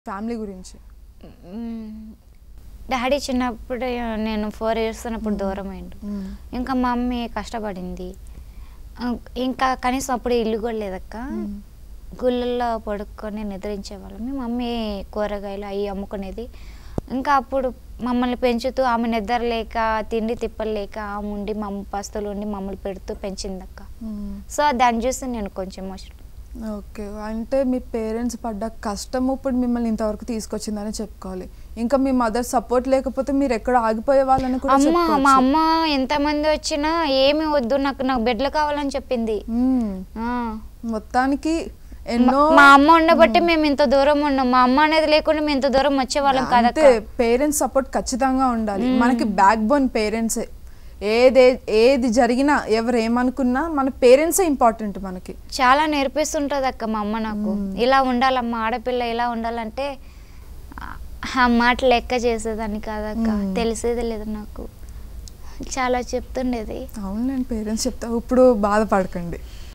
Family గురించి మ్మ్. Daddy చిన్నప్పుడు నేను ఫోర్ ఇయర్స్ ఉన్నప్పుడు దూరం అయిండు ఇంకా మమ్మీ కష్టపడింది ఆ, ఇంకా కనీసం అప్పుడు ఇల్లు కూడా లేదక్క గుళ్ళల్లో పడుకొని నిద్రించేవాళ్ళం మీ మమ్మీ కూరగాయలు అవి అమ్ముకునేది ఇంకా అప్పుడు మమ్మల్ని పెంచుతూ ఆమె నిద్ర లేక తిండి తిప్పలు లేక ఆమె ఉండి మమ్మ పస్తులు ఉండి మమ్మల్ని పెడుతూ పెంచిందక్క సో దాన్ని చూసి నేను కొంచెం ఎమోషనల్ ఓకే అంటే మీ పేరెంట్స్ పడ్డ కష్టం ఇప్పుడు మిమ్మల్ని ఇంతవరకు తీసుకొచ్చిందని చెప్పుకోవాలి ఇంకా మీ మదర్ సపోర్ట్ లేకపోతే మీరు ఎక్కడ ఆగిపోయే వాళ్ళని కూడా అమ్మ మా చెప్పుకోవచ్చు. అమ్మ ఎంతమంది వచ్చినా ఏమి వద్దు నాకు నాకు బెడ్లు కావాలని చెప్పింది మ్మ్. ఆ. మొత్తానికి ఎన్నో మా- మా అమ్మ ఉండబట్టి మేము ఇంత దూరం ఉన్నాం మా అమ్మ అనేది లేకుండా మేము ఇంత దూరం వచ్చేవాళ్ళం అంతే కాదక్క పేరెంట్స్ సపోర్ట్ ఖచ్చితంగా ఉండాలి మనకి బ్యాక్ బోన్ పేరెంట్సే ఏది ఏది జరిగినా ఎవరు ఏమనుకున్నా మన పేరెంట్సే ఇంపార్టెంట్ మనకి చాలా నేర్పిస్తుంటది అక్క మా అమ్మ నాకు ఇలా ఉండాలమ్మా ఆడపిల్ల ఇలా ఉండాలంటే ఆ- ఆ మాట లెక్క చేసేదాన్ని కాదక్క మ్మ్. తెలిసేది లేదు నాకు చాలా చెప్తుండేది అవును నేను పేరెంట్స్ చెప్తా ఇప్పుడు బాధపడకండి